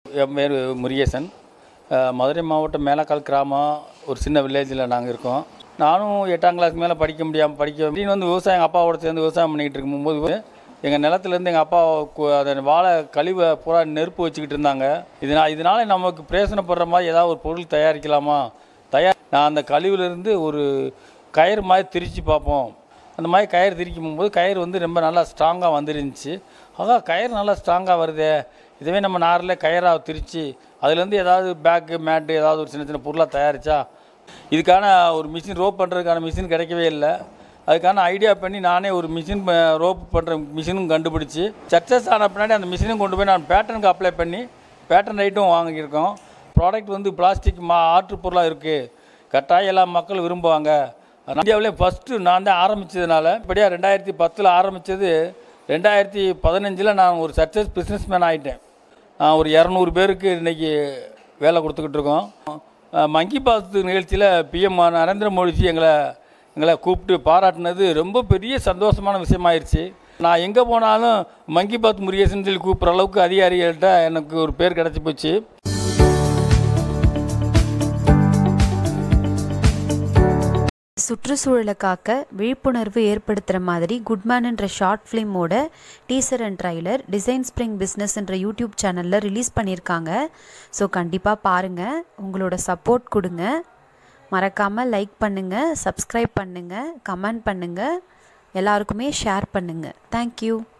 என் பேர் முருகேசன் அஹ், மதுரை மாவட்டம் மேலக்கால் கிராமம் ஒரு சின்ன வில்லேஜில் நாங்கள் இருக்கோம் நானும் எட்டாம் கிளாஸ் மேலே படிக்க முடியாமல் படிக்க அப்படின்னு வந்து விவசாயம் எங்கள் அப்பாவோட சேர்ந்து விவசாயம் பண்ணிக்கிட்டு இருக்கும்போது எங்கள் நிலத்துலேருந்து எங்கள் அப்பா கு- அதை வாழை கழிவை பூரா நெருப்பு வச்சுக்கிட்டு இருந்தாங்க இதனால் இதனால் நமக்கு பிரயோசனப்படுற மாதிரி ஏதாவது ஒரு பொருள் தயாரிக்கலாமா தயார் நான் அந்த கழிவுலேருந்து ஒரு கயிறு மாதிரி திரித்து பார்ப்போம் அந்த மாதிரி கயிறு திரிக்கும் போது கயிறு வந்து ரொம்ப நல்லா ஸ்ட்ராங்காக வந்துருந்துச்சு ஆகா கயிறு நல்லா ஸ்ட்ராங்காக வருதே இதுவே நம்ம நாரில் கயிறாக திரித்து அதுலேருந்து ஏதாவது பேக்கு மேட்டு ஏதாவது ஒரு சின்ன சின்ன பொருளாக தயாரித்தா இதுக்கான ஒரு மிஷின் ரோப் பண்ணுறதுக்கான மிஷின் கிடைக்கவே இல்லை அதுக்கான ஐடியா பண்ணி நானே ஒரு மிஷின் ரோப் பண்ணுற மிஷினும் கண்டுபிடிச்சி சக்ஸஸ் ஆன பின்னாடி அந்த மிஷினும் கொண்டு போய் நான் பேட்டர்னுக்கு அப்ளை பண்ணி பேட்டர்ன் ரைட்டும் வாங்கியிருக்கோம் ப்ராடக்ட் வந்து பிளாஸ்டிக் மா ஆற்று பொருளாக இருக்குது கட்டாயம் எல்லா மக்கள் விரும்புவாங்க இந்தியாவிலே ஃபஸ்ட்டு நான் தான் ஆரம்பித்ததுனால இப்படியாக ரெண்டாயிரத்தி பத்தில் ஆரம்பித்தது ரெண்டாயிரத்தி பதினஞ்சில் நான் ஒரு சக்ஸஸ் பிஸ்னஸ் மேன் ஆகிட்டேன் நான் ஒரு இரநூறு பேருக்கு இன்றைக்கி வேலை கொடுத்துக்கிட்டு இருக்கோம் அஹ் மங்கி பாத்து நிகழ்ச்சியில் பிஎம் நரேந்திர மோடிஜி எங்களை எங்களை கூப்பிட்டு பாராட்டினது ரொம்ப பெரிய சந்தோஷமான விஷயமாயிருச்சு நான் எங்கே போனாலும் மங்கி பாத் முருகேசன் சொல்லி கூப்பிட்ற அளவுக்கு அதிகாரிகள்கிட்ட எனக்கு ஒரு பேர் கிடச்சி போச்சு சுற்றுச்சூழலை காக்க விழிப்புணர்வு ஏற்படுத்துகிற மாதிரி குட்மேன்ன்ற ஷார்ட் ஃபிலிமோட teaser and trailer design spring பிஸ்னஸ்ன்ற யூடியூப் சேனலில் ரிலீஸ் பண்ணியிருக்காங்க ஸோ கண்டிப்பாக பாருங்கள் உங்களோட சப்போர்ட் கொடுங்க மறக்காமல் லைக் பண்ணுங்கள் சப்ஸ்கிரைப் பண்ணுங்கள் கமெண்ட் பண்ணுங்கள் எல்லாருக்குமே ஷேர் பண்ணுங்கள் தேங்க்யூ